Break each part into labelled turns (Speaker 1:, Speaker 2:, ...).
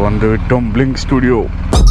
Speaker 1: வந்து விட்டோம் Blink studio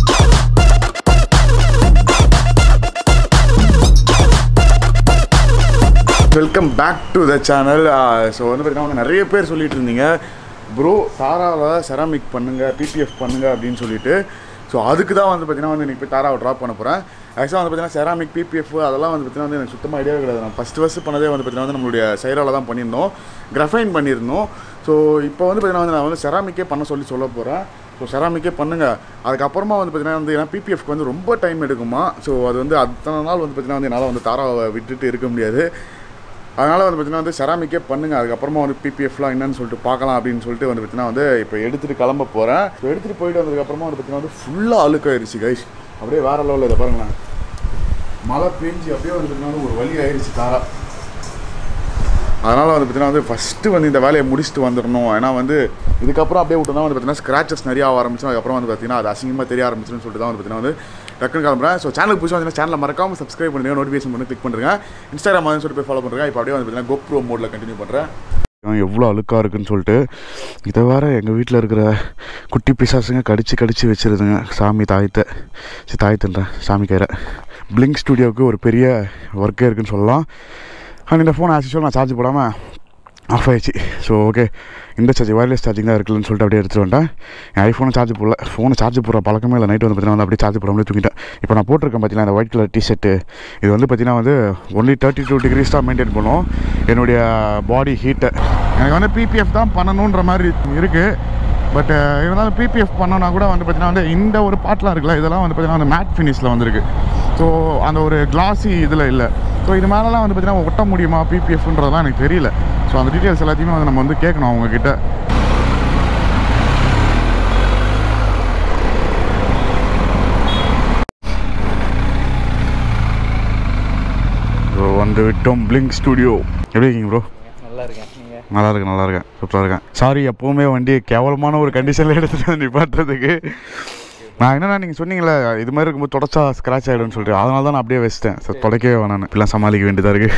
Speaker 1: welcome back to the channel so வந்து பார்த்தீங்கன்னா வந்து நிறைய பேர் சொல்லிட்டு இருந்தீங்க ப்ரோ தாராவில் செராமிக் பண்ணுங்க பிபிஎஃப் பண்ணுங்க அப்படின்னு சொல்லிட்டு ஸோ அதுக்கு தான் வந்து பார்த்தீங்கன்னா வந்து இன்றைக்கி போய் தாராவை ட்ராப் பண்ண போகிறேன் ஆக்சுவலாக வந்து பார்த்தீங்கன்னா செராமிக் பிபிஎஃப் அதெல்லாம் வந்து பார்த்தீங்கன்னா வந்து எனக்கு சுத்தமாக ஐடியாவே கிடையாது நான் ஃபஸ்ட்டு ஃபஸ்ட்டு பண்ணதே வந்து பார்த்தீங்கன்னா வந்து நம்மளுடைய சைரால தான் பண்ணியிருந்தோம் கிரஃபைன் பண்ணியிருந்தோம் ஸோ இப்போ வந்து பார்த்தீங்கன்னா வந்து நான் வந்து செராமிக்கே பண்ண சொல்லி சொல்ல போகிறேன் ஸோ செராமிக்கே பண்ணுங்கள் அதுக்கப்புறமா வந்து பார்த்தீங்கன்னா வந்து ஏன்னா பிபிஎஃப்க்கு வந்து ரொம்ப டைம் எடுக்குமா ஸோ அது வந்து அத்தனை நாள் வந்து பார்த்தீங்கன்னா வந்து என்னால் வந்து தாராவை விட்டுட்டு இருக்க முடியாது அதனால் வந்து பார்த்தீங்கன்னா வந்து செராமிக்கே பண்ணுங்கள் அதுக்கப்புறமா வந்து பிபிஎஃப்லாம் என்னன்னு சொல்லிட்டு பார்க்கலாம் அப்படின்னு சொல்லிட்டு வந்து பார்த்தீங்கன்னா வந்து இப்போ எடுத்துகிட்டு கிளம்ப போகிறேன் ஸோ எடுத்துகிட்டு போயிட்டு வந்ததுக்கப்புறமா வந்து பார்த்தீங்கன்னா வந்து ஃபுல்லாக அழுக்காயிருச்சு கைஸ் அப்படியே வேற லெவலில் இதை பாருங்களேன் மழை பெஞ்சு அப்படியே வந்து பார்த்தீங்கன்னா வந்து ஒரு வழி ஆயிடுச்சு தாரா அதனால் வந்து பார்த்தீங்கன்னா வந்து ஃபஸ்ட்டு வந்து இந்த வேலையை முடிச்சுட்டு வந்துடணும் ஏன்னா வந்து இதுக்கப்புறம் அப்படியே விட்டோம்னா வந்து பார்த்தீங்கன்னா ஸ்க்ராச்சஸ் நிறைய ஆக ஆரம்பிச்சிடும் அதுக்கப்புறம் வந்து பார்த்தீங்கன்னா அது அசிங்கமாக தெரிய ஆரம்பிச்சிடும் சொல்லிட்டு தான் வந்து பார்த்தீங்கன்னா வந்து டக்குன்னு கிளம்புறேன் ஸோ சேனலுக்கு புதுசாக வந்து சேனலை மறக்காமல் சப்ஸ்கிரைப் பண்ணுங்க நோட்டிஃபிகேஷன் பண்ணி கிளிக் பண்ணுறேன் இன்ஸ்டாகிராம் வந்து சொல்லிட்டு போய் ஃபாலோ பண்ணுறேன் இப்போ அப்படியே வந்து பார்த்தீங்கன்னா கோப்ரோ மோடில் கண்டினியூ பண்ணுறேன் எவ்வளோ அழுக்காக இருக்குன்னு சொல்லிட்டு இதை வேற எங்கள் வீட்டில் இருக்கிற குட்டி பிசாசுங்க கடிச்சு கடிச்சு வச்சிருதுங்க சாமி தாயத்தை சரி தாயத்துன்றேன் சாமி கயிறை பிளிங்க் ஸ்டுடியோவுக்கு ஒரு பெரிய ஒர்க்கே இருக்குன்னு சொல்லலாம் அண்ட் இந்த ஃபோன் ஆஸ் நான் சார்ஜ் போடாமல் ஆஃப் ஆயிடுச்சு ஸோ ஓகே இந்த சார்ஜ் ஒயர்லெஸ் சார்ஜிங் தான் இருக்குன்னு சொல்லிட்டு அப்படியே எடுத்துகிட்டு வந்துட்டேன் என் ஐஃபோனை சார்ஜ் போடல ஃபோனை சார்ஜ் போடுற பழக்கமே இல்லை நைட் வந்து பார்த்தீங்கன்னா வந்து அப்படியே சார்ஜ் போடாமலே தூங்கிட்டேன் இப்போ நான் போட்டிருக்கேன் பார்த்தீங்கன்னா இந்த ஒயிட் கலர் டிஷர்ட்டு இது வந்து பார்த்தீங்கன்னா வந்து ஒன்லி தேர்ட்டி டூ டிகிரிஸ் தான் மெயின்டைன் பண்ணும் என்னுடைய பாடி ஹீட்டை எனக்கு வந்து பிபிஎஃப் தான் பண்ணணுன்ற மாதிரி இருக்குது பட் இருந்தாலும் பிபிஎஃப் பண்ணோன்னா கூட வந்து பார்த்தீங்கன்னா வந்து இந்த ஒரு பாட்டெலாம் இருக்குல்ல இதெல்லாம் வந்து பார்த்தீங்கன்னா வந்து மேட் ஃபினிஷில் வந்திருக்கு ஸோ அந்த ஒரு கிளாஸி இதில் இல்லை ஸோ இது மேலெலாம் வந்து பார்த்தீங்கன்னா ஒட்ட முடியுமா பிபிஎஃப்ன்றதெல்லாம் எனக்கு தெரியல ஸோ அந்த டீட்டெயில்ஸ் எல்லாத்தையுமே வந்து நம்ம வந்து கேட்கணும் அவங்கக்கிட்ட ஸோ வந்து விட்டோம் பிளிங்க் ஸ்டுடியோ எப்படி இருக்கீங்க ப்ரோ
Speaker 2: நல்லா இருக்கேன் நீங்கள்
Speaker 1: நல்லா இருக்கு நல்லா இருக்கேன் சூப்பராக இருக்கேன் சாரி எப்போவுமே வண்டி கேவலமான ஒரு கண்டிஷனில் எடுத்துகிட்டு வந்து நிப்பாட்டுறதுக்கு நான் என்னன்னா நீங்கள் சொன்னீங்களே இது மாதிரி இருக்கும்போது தொடச்சா ஸ்க்ராட்ச் ஆகிடும்னு சொல்லிட்டு அதனால தான் நான் அப்படியே வச்சிட்டேன் சார் தொலைக்கவே வேணான்னு இப்படிலாம் சமாளிக்க வேண்டியதாக இருக்குது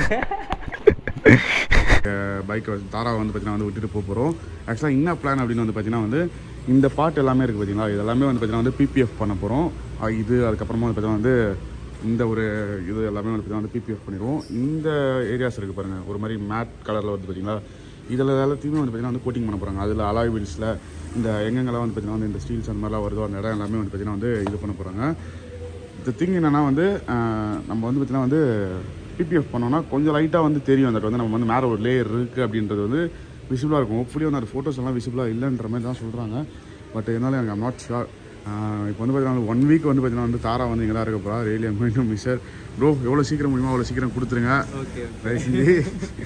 Speaker 1: பைக்கை வந்து தாரா வந்து பார்த்தீங்கன்னா வந்து விட்டுட்டு போக போகிறோம் ஆக்சுவலாக என்ன பிளான் அப்படின்னு வந்து பார்த்தீங்கன்னா வந்து இந்த பாட்டு எல்லாமே இருக்குது பார்த்தீங்களா இது எல்லாமே வந்து பார்த்தீங்கன்னா வந்து பிபிஎஃப் பண்ண போகிறோம் இது அதுக்கப்புறமா வந்து பார்த்தீங்கன்னா வந்து இந்த ஒரு இது எல்லாமே வந்து பார்த்தீங்கன்னா வந்து பிபிஎஃப் பண்ணிடுவோம் இந்த ஏரியாஸ் இருக்குது பாருங்கள் ஒரு மாதிரி மேட் கலரில் வந்து பார்த்தீங்களா இதில் எல்லாத்தையுமே வந்து பார்த்தீங்கன்னா வந்து கோட்டிங் பண்ண போகிறாங்க அதில் அலாய் வீல்ஸில் இந்த எங்கெங்கெல்லாம் வந்து பார்த்தீங்கன்னா வந்து இந்த ஸ்டீல்ஸ் அந்த மாதிரிலாம் வருதோ அந்த இடம் எல்லாமே வந்து பார்த்தீங்கன்னா வந்து இது பண்ண போகிறாங்க இந்த திங் என்னென்னா வந்து அஹ், நம்ம வந்து பார்த்தீங்கன்னா வந்து பிபிஎஃப் பண்ணோம்னா கொஞ்சம் லைட்டாக வந்து தெரியும் அந்த வந்து நம்ம வந்து மேலே ஒரு லேயர் இருக்குது அப்படின்றது வந்து விசிபிளாக இருக்கும் ஹோப்ஃபுல்லி வந்து அந்த ஃபோட்டோஸ் எல்லாம் விசிபிளாக இல்லைன்ற மாதிரி தான் சொல்கிறாங்க பட் இருந்தாலும் எனக்கு ஐம் நாட் ஷுர் இப்போ வந்து பார்த்தீங்கன்னா ஒன் வீக் வந்து பார்த்தீங்கன்னா வந்து தாரா வந்து இங்கே தான் இருக்க போகிறா really am going to miss sir bro எவ்வளோ சீக்கிரம் முடியுமோ அவ்வளோ சீக்கிரம் கொடுத்துருங்க
Speaker 2: ஓகே
Speaker 1: தயவு செஞ்சு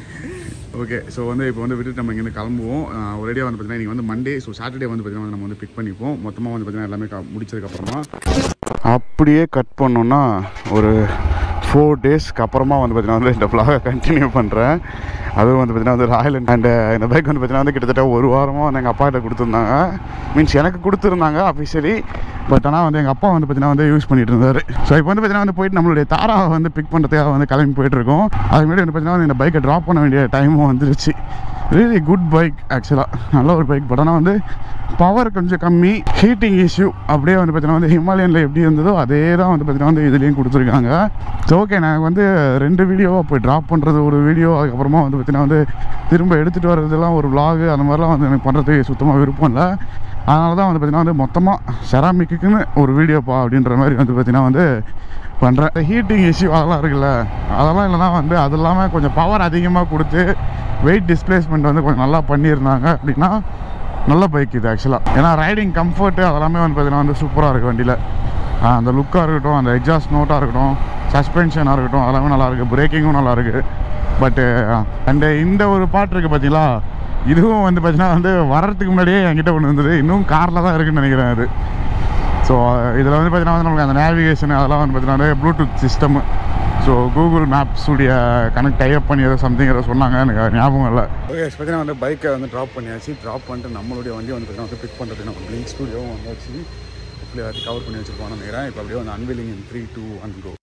Speaker 1: ஓகே ஸோ வந்து இப்போ வந்து விட்டுட்டு நம்ம இங்கேருந்து கிளம்புவோம் ஒரேடியாக வந்து பார்த்தீங்கன்னா நீங்கள் வந்து மண்டே ஸோ சாட்டர்டே வந்து பார்த்தீங்கன்னா நம்ம வந்து பிக் பண்ணிப்போம் மொத்தமாக வந்து பார்த்தீங்கன்னா எல்லாமே க- முடிச்சதுக்கப்புறமா அப்படியே கட் பண்ணோன்னா ஒரு ஃபோர் டேஸ்க்கு அப்புறமா வந்து பார்த்தீங்கன்னா வந்து இந்த vlog-அ கண்டினியூ பண்ணுறேன் அதுவும் வந்து பார்த்தீங்கன்னா வந்து ராயல் அண்ட் இந்த பைக் வந்து பார்த்தீங்கன்னா வந்து கிட்டத்தட்ட ஒரு வாரமாக வந்து எங்கள் அப்பாகிட்ட கொடுத்துருந்தாங்க மீன்ஸ் எனக்கு கொடுத்துருந்தாங்க அஃபிஷியலி பட் ஆனால் வந்து எங்கள் அப்பா வந்து பார்த்தீங்கன்னா வந்து யூஸ் பண்ணிட்டு இருந்தார் ஸோ இப்போ வந்து பார்த்தீங்கன்னா வந்து போயிட்டு நம்மளுடைய தாராவை வந்து பிக் பண்ணுறதுக்காக வந்து கிளம்பி போயிட்டு இருக்கோம் அதுக்கு முன்னாடி வந்து பார்த்தீங்கன்னா வந்து இந்த பைக்கை ட்ராப் பண்ண வேண்டிய டைமும் வந்துருச்சு ரியலி குட் பைக் ஆக்சுவலாக நல்ல ஒரு பைக் பட் ஆனால் வந்து பவர் கொஞ்சம் கம்மி ஹீட்டிங் இஷ்யூ அப்படியே வந்து பார்த்தீங்கன்னா வந்து ஹிமாலயனில் எப்படி இருந்ததோ அதே தான் வந்து பார்த்தீங்கன்னா வந்து இதுலேயும் கொடுத்துருக்காங்க ஸோ ஓகே நான் வந்து ரெண்டு வீடியோவாக போய் ட்ராப் பண்ணுறது ஒரு வீடியோ அதுக்கப்புறமா வந்து பார்த்தீங்கன்னா வந்து திரும்ப எடுத்துகிட்டு வர்றதெல்லாம் ஒரு vlog அந்த மாதிரிலாம் வந்து எனக்கு பண்ணுறதுக்கு சுத்தமாக விருப்பம் இல்லை அதனால தான் வந்து பார்த்தீங்கன்னா வந்து மொத்தமாக செராமிக்குன்னு ஒரு வீடியோப்பா அப்படின்ற மாதிரி வந்து பார்த்தீங்கன்னா வந்து பண்ணுறேன் ஹீட்டிங் இஷ்யூ அதெல்லாம் இருக்குல்ல அதெல்லாம் இல்லைனா வந்து அது இல்லாமல் கொஞ்சம் பவர் அதிகமாக கொடுத்து வெயிட் டிஸ்பிளேஸ்மெண்ட் வந்து கொஞ்சம் நல்லா பண்ணியிருந்தாங்க அப்படின்னா நல்ல பைக் இது ஆக்சுவலாக ஏன்னா ரைடிங் கம்ஃபர்ட்டு அதெல்லாமே வந்து பார்த்தீங்கன்னா வந்து சூப்பராக இருக்குது வண்டியில் அந்த லுக்காக இருக்கட்டும் அந்த எக்ஸாஸ்ட் நோட்டாக இருக்கட்டும் சஸ்பென்ஷனாக இருக்கட்டும் அதெல்லாமே நல்லா இருக்குது பிரேக்கிங்கும் நல்லா இருக்குது பட்டு அண்டு இந்த ஒரு பாட்டு இருக்குது பார்த்தீங்களா இதுவும் வந்து பார்த்தீங்கன்னா வந்து வர்றதுக்கு முன்னாடியே என்கிட்ட ஒன்று இருந்தது இன்னும் காரில் தான் இருக்குன்னு நினைக்கிறேன் அது ஸோ இதில் வந்து பார்த்தீங்கன்னா வந்து நமக்கு அந்த நேவிகேஷன் அதெல்லாம் வந்து பார்த்தீங்கன்னா Bluetooth system so Google maps உடைய கனெக்ட் டைப் பண்ணி ஏதோ சம்திங் ஏதோ சொன்னாங்க எனக்கு அது ஞாபகம் இல்லை ஓகே பார்த்தீங்கன்னா வந்து பைக்கை வந்து ட்ராப் பண்ணியாச்சு ட்ராப் பண்ணிட்டு நம்மளுடைய வண்டி வந்து பார்த்தீங்கன்னா வந்து பிக் பண்ணுறது நம்ம லிங்க் ஸ்டூடியோவும் வந்தாச்சு இப்படி எல்லாத்தையும் கவர் பண்ணி வச்சிருப்போம்னு நினைக்கிறேன் இப்போ அப்படியே வந்து unveiling in three two and go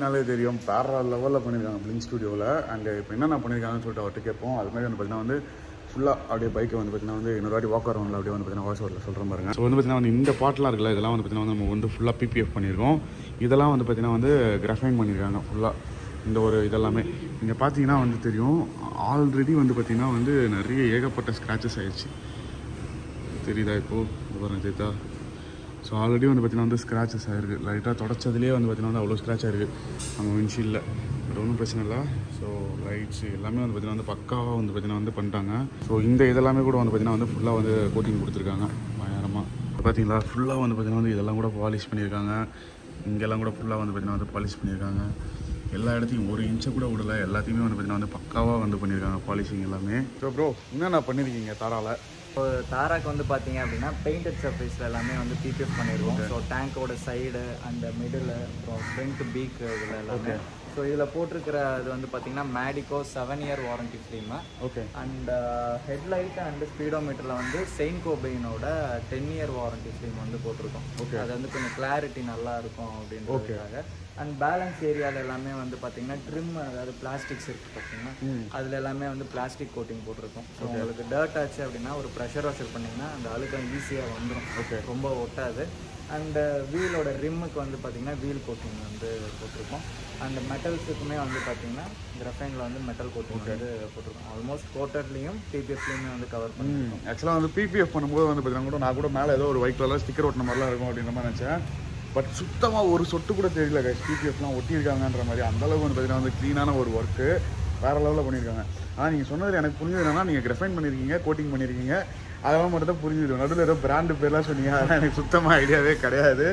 Speaker 1: பார்த்தீங்கனாலே தெரியும் பேரா லெவலில் பண்ணியிருக்காங்க பிளிங் ஸ்டுடியோவில் அண்ட் இப்போ என்னென்ன பண்ணியிருக்காங்கன்னு சொல்லிட்டு அவர்கிட்ட கேட்போம் அது மாதிரி வந்து பார்த்தீங்கன்னா வந்து ஃபுல்லாக அப்படியே பைக்கை வந்து பார்த்தீங்கன்னா வந்து இன்னொரு வாட்டி வாக் அரௌண்டில் அப்படியே வந்து பார்த்தீங்கன்னா வாய்ஸ் ஓவரில் சொல்கிற பாருங்க ஸோ வந்து பார்த்தீங்கன்னா வந்து இந்த பாட்டெலாம் இருக்குல்ல இதெல்லாம் வந்து பார்த்தீங்கன்னா வந்து நம்ம வந்து ஃபுல்லாக பிபிஎஃப் பண்ணியிருக்கோம் இதெல்லாம் வந்து பார்த்தீங்கன்னா வந்து கிரஃபைன் பண்ணியிருக்காங்க ஃபுல்லாக இந்த ஒரு இதெல்லாமே நீங்கள் பார்த்தீங்கன்னா வந்து தெரியும் ஆல்ரெடி வந்து பார்த்தீங்கன்னா வந்து நிறைய ஏகப்பட்ட ஸ்க்ராச்சஸ் ஆயிடுச்சு தெரியுதா இப்போது இது பாருங்க தெரியுதா ஸோ ஆல்ரெடி வந்து பார்த்தீங்கன்னா வந்து ஸ்க்ராச்சஸ் ஆயிருக்கு லைட்டாக தொடச்சதுலேயே வந்து பார்த்தீங்கன்னா வந்து அவ்வளோ ஸ்க்ராச் ஆயிருக்கு நம்ம வின்ஷீல்டில் பட் ஒன்றும் பிரச்சனை இல்லை ஸோ லைட்ஸ் எல்லாமே வந்து பார்த்தீங்கன்னா வந்து பக்காவாக வந்து பார்த்தீங்கன்னா வந்து பண்ணிட்டாங்க ஸோ இந்த இதெல்லாமே கூட வந்து பார்த்தீங்கன்னா வந்து ஃபுல்லாக வந்து கோட்டிங் கொடுத்துருக்காங்க பயங்கரமாக பார்த்தீங்களா ஃபுல்லாக வந்து பார்த்தீங்கன்னா வந்து இதெல்லாம் கூட பாலிஷ் பண்ணியிருக்காங்க இங்கெல்லாம் கூட ஃபுல்லாக வந்து பார்த்தீங்கன்னா வந்து பாலிஷ் பண்ணியிருக்காங்க எல்லா இடத்தையும் ஒரு இன்ச்சை கூட விடல எல்லாத்தையுமே வந்து பார்த்தீங்கன்னா வந்து பக்காவாக வந்து பண்ணியிருக்காங்க பாலிஷிங் எல்லாமே ஸோ ப்ரோ என்னென்ன பண்ணியிருக்கீங்க தாரால
Speaker 2: இப்போ தாராக்கு வந்து பார்த்தீங்க அப்படின்னா பெயிண்டட் சர்ஃபேஸில் எல்லாமே வந்து பிபிஎஃப் பண்ணிடுவோம் ஸோ டேங்கோட சைடு அந்த மிடில் அப்புறம் ஃப்ரண்ட் பீக் இதில் எல்லாமே ஸோ இதில் போட்டிருக்கிற இது வந்து பார்த்தீங்கன்னா Madico seven year warranty film
Speaker 1: okay
Speaker 2: and headlight and ஸ்பீடோமீட்டரில் வந்து செயின்கோ பெயினோட டென் இயர் வாரண்டி ஃபிலிம் வந்து போட்டிருக்கோம்
Speaker 1: Okay.
Speaker 2: அது வந்து கொஞ்சம் கிளாரிட்டி நல்லா இருக்கும் அப்படின்றதுக்காக அண்ட் பேலன்ஸ் ஏரியாவில் எல்லாமே வந்து பார்த்தீங்கன்னா ட்ரிம் அதாவது பிளாஸ்டிக்ஸ் இருக்கு பார்த்தீங்கன்னா அதில் எல்லாமே வந்து பிளாஸ்டிக் கோட்டிங் போட்டிருக்கோம் ஸோ உங்களுக்கு டர்ட் ஆச்சு அப்படின்னா ஒரு ப்ரெஷர் வாஷர் பண்ணிங்கன்னா அந்த அழுக்கம் ஈஸியாக வந்துடும்
Speaker 1: Okay.
Speaker 2: ரொம்ப ஒட்டாது அண்ட் வீலோட ரிம்முக்கு வந்து பார்த்தீங்கன்னா வீல் கோட்டிங் வந்து போட்டிருக்கோம் அண்ட் மெட்டல்ஸுக்குமே வந்து பார்த்தீங்கன்னா கிரஃபைனில் வந்து மெட்டல் கோட்டிங் வந்து போட்டிருக்கோம் ஆல்மோஸ்ட் கோட்டர்லேயும் டிபிஎஃப்லேயுமே வந்து கவர் பண்ணி
Speaker 1: ஆக்சுவலாக வந்து பிபிஎஃப் பண்ணும்போது வந்து பார்த்தீங்கன்னா கூட நான் கூட மேலே ஏதோ ஒரு ஒயிட் கலர் ஸ்டிக்கர் ஒட்டின மாதிரிலாம் இருக்கும் அப்படின்ற மாதிரி நினச்சேன் பட் சுத்தமாக ஒரு சொட்டு கூட தெரியல கைஸ் பிபிஎஃப்லாம் ஒட்டியிருக்காங்கன்ற மாதிரி அந்த அளவுக்கு வந்து பார்த்தீங்கன்னா வந்து க்ளீனான ஒரு ஒர்க்கு வேற லெவலில் பண்ணியிருக்காங்க ஆனால் நீங்கள் சொன்னதில் எனக்கு புரிஞ்சது என்னன்னா நீங்கள் கிரஃபைன் பண்ணியிருக்கீங்க கோட்டிங் பண்ணியிருக்கீங்க அதெல்லாம் மட்டும் தான் புரிஞ்சுது நடுவில் ஏதோ பிராண்டு பேர்லாம் சொன்னீங்க அதெல்லாம் எனக்கு சுத்தமாக ஐடியாவே கிடையாது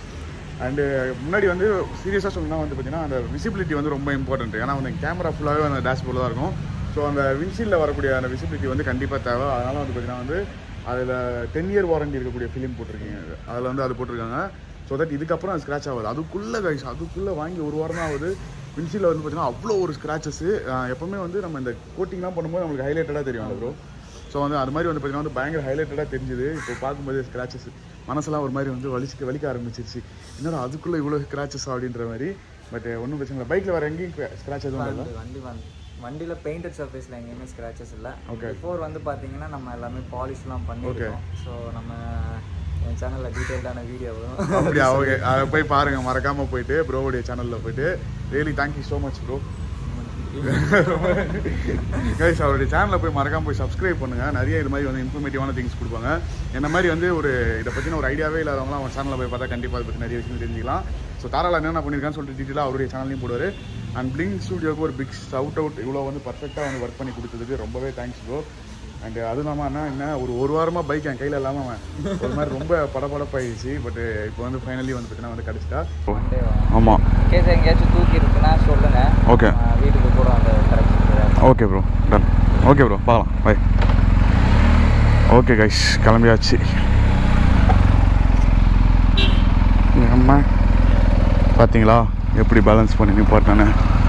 Speaker 1: அண்டு முன்னாடி வந்து சீரியஸாக சொல்லணும்னா வந்து பார்த்தீங்கன்னா அந்த விசிபிலிட்டி வந்து ரொம்ப இம்பார்ட்டன்ட் ஏன்னா வந்து கேமரா ஃபுல்லாகவே அந்த டேஷ்போர்டில் தான் இருக்கும் ஸோ அந்த வின்சீல்டில் வரக்கூடிய அந்த விசிபிலிட்டி வந்து கண்டிப்பாக தேவை அதனால் வந்து பார்த்தீங்கன்னா வந்து அதில் டென் இயர் வாரண்டி இருக்கக்கூடிய ஃபிலிம் போட்டிருக்கீங்க அதில் வந்து அது போட்டிருக்காங்க ஸோ தட் இதுக்கப்புறம் அது ஸ்க்ராச் ஆகாது அதுக்குள்ளே கைஸ் அதுக்குள்ளே வாங்கி ஒரு வாரம் தான் ஆகுது வின்சீல்டில் வந்து பார்த்தீங்கன்னா அவ்வளோ ஒரு ஸ்க்ராச்சஸ் எப்போவுமே வந்து நம்ம இந்த கோட்டிங்லாம் பண்ணும்போது நம்மளுக்கு ஹைலைட்டடாக தெரியும் அந்த ப்ரோ ஸோ வந்து அது மாதிரி வந்து பார்த்தீங்கன்னா வந்து பயங்கர ஹைலைட்டடாக தெரிஞ்சுது இப்போ பார்க்கும்போது ஸ்க்ராச்சஸ் மனசெல்லாம் ஒரு மாதிரி வந்து வலிக்க வலிக்க ஆரம்பிச்சிருச்சு என்னடா அதுக்குள்ளே இவ்வளோ ஸ்க்ராச்சஸ் அப்படின்ற மாதிரி பட் ஒன்றும் பிரச்சனை இல்லை பைக்கில் வேறு எங்கேயும் ஸ்க்ராச் எதுவும் இல்லை
Speaker 2: வண்டி வண்டி வந்து வண்டியில் பெயிண்டட் சர்ஃபேஸில் எங்கேயுமே ஸ்க்ராச்சஸ் இல்லை
Speaker 1: Okay.
Speaker 2: பிஃபோர் வந்து பார்த்தீங்கன்னா நம்ம எல்லாமே பாலிஷ்லாம் பண்ணியிருக்கோம் ஸோ நம்ம என் சேனலில் டீட்டெயில்டான வீடியோ வரும்
Speaker 1: அப்படியா ஓகே அதை போய் பாருங்க மறக்காம போயிட்டு ப்ரோவுடைய சேனலில் போயிட்டு really thank you so much bro guys அவருடைய சேனலில் போய் மறக்காம போய் சப்ஸ்கிரைப் பண்ணுங்க நிறைய இது மாதிரி வந்து இன்ஃபர்மேட்டிவான திங்ஸ் கொடுப்பாங்க என்ன மாதிரி வந்து ஒரு இதை பற்றின ஒரு ஐடியாவே இல்லாதவங்களாம் அவன் சேனலில் போய் பார்த்தா கண்டிப்பாக அதை பற்றி நிறைய விஷயம் தெரிஞ்சுக்கலாம் ஸோ தாராள என்னென்ன பண்ணியிருக்கான்னு சொல்லிட்டு டீட்டெயிலாக அவருடைய சேனல்லையும் போடுவார் அண்ட் பிளிங் ஸ்டுடியோக்கு ஒரு பிக் ஷவுட் அவுட் இவ்வளோ வந்து பர்ஃபெக்டாக வந்து ஒர்க் பண்ணி கொடுத்ததுக்கு ரொம்பவே தேங்க்ஸ் ப்ரோ அண்ட் அது இல்லாமல் என்ன என்ன ஒரு ஒரு வாரமாக பைக் என் கையில் இல்லாமல் அவன் ஒரு மாதிரி ரொம்ப படபடப்பாயிடுச்சு பட் இப்போ வந்து ஃபைனலி வந்து பார்த்தீங்கன்னா வந்து கிடச்சிட்டா
Speaker 2: வண்டி
Speaker 1: ஆமாம்
Speaker 2: கேஸ் எங்கேயாச்சும் தூக்கி இருக்குன்னா சொல்லுங்க
Speaker 1: Okay.
Speaker 2: நம்ம வீட்டுக்கு கூட அந்த correction
Speaker 1: okay bro done okay bro பார்க்கலாம் பை ஓகே கைஸ் கிளம்பியாச்சு அம்மா பார்த்தீங்களா எப்படி பேலன்ஸ் பண்ணி நிப்பாட்டானே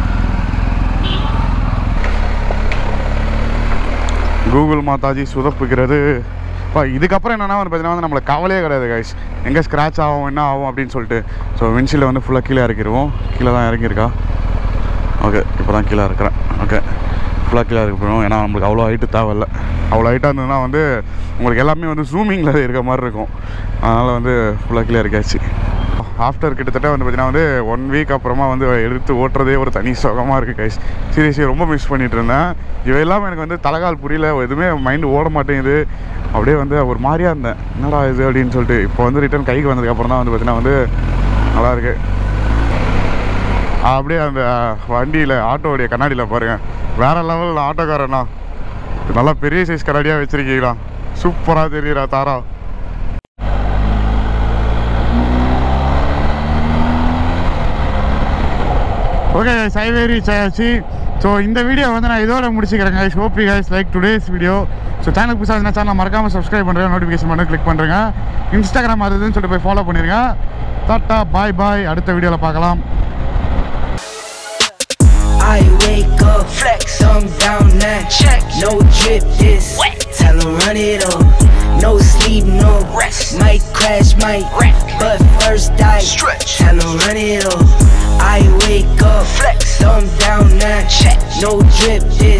Speaker 1: கூகுள் மாதாஜி சுதப்புகிறது இப்போ இதுக்கப்புறம் என்னென்னா வந்து பார்த்தீங்கன்னா வந்து நம்மளுக்கு கவலையே கிடையாது கைஸ் எங்கே ஸ்க்ராட்ச் ஆகும் என்ன ஆகும் அப்படின்னு சொல்லிட்டு ஸோ வின்ஷீல்டை வந்து ஃபுல்லாக கீழே இறக்கிடுவோம் கீழே தான் இறங்கியிருக்கா ஓகே இப்போ தான் கீழே இருக்கிறேன் ஓகே ஃபுல்லாக கீழே இருக்க போகிறோம் ஏன்னா நம்மளுக்கு அவ்வளோ ஹைட்டு தேவையில்ல அவ்வளோ ஹைட்டாக இருந்ததுன்னா வந்து உங்களுக்கு எல்லாமே வந்து ஜூமிங்கில் இருக்க மாதிரி இருக்கும் அதனால் வந்து ஃபுல்லாக கீழே இருக்காச்சு ஆஃப்டர் கிட்டத்தட்ட வந்து பார்த்தீங்கன்னா வந்து ஒன் வீக் அப்புறமா வந்து எடுத்து ஓட்டுறதே ஒரு தனி சுகமாக இருக்குது கைஸ் சீரியஸாக ரொம்ப மிஸ் பண்ணிட்டு இருந்தேன் இவ எல்லாம் எனக்கு வந்து தலைகால் புரியல எதுவுமே மைண்டு ஓட மாட்டேங்குது அப்படியே வந்து ஒரு மாதிரியா இருந்தேன் என்னடா இது அப்படின்னு சொல்லிட்டு இப்போ வந்து ரிட்டர்ன் கைக்கு வந்ததுக்கப்புறம் தான் வந்து பார்த்தீங்கன்னா வந்து நல்லா இருக்கு அப்படியே அந்த வண்டியில் ஆட்டோவுடைய கண்ணாடியில் பாருங்க வேற லெவலில் ஆட்டோக்காரண்ணா நல்லா பெரிய சைஸ் கண்ணாடியாக வச்சிருக்கீங்களா சூப்பராக தெரியுறா தாரா ஓகே கைஸ் ஹைவே ரீச் ஆயாச்சு ஸோ இந்த வீடியோ வந்து நான் இதோட முடிச்சுக்கிறேன் guys hope you guys like today's video so channel புதுசாக இருந்தால் சேனல் மறக்காமல் சப்ஸ்கிரைப் பண்ணுறேன் நோட்டிஃபிகேஷன் பண்ணி கிளிக் பண்ணுறேங்க இன்ஸ்டாகிராம் அது இதுன்னு சொல்லிட்டு போய் ஃபாலோ பண்ணிடுங்க டாட்டா பாய் பாய் அடுத்த வீடியோவில் பார்க்கலாம்
Speaker 3: I wake up, flex, thumb down now. Check, no drip, this. Tell 'em run it up. No sleep, no rest. Might crash, might wreck. But first I stretch. Tell 'em run it up. I wake no drip this.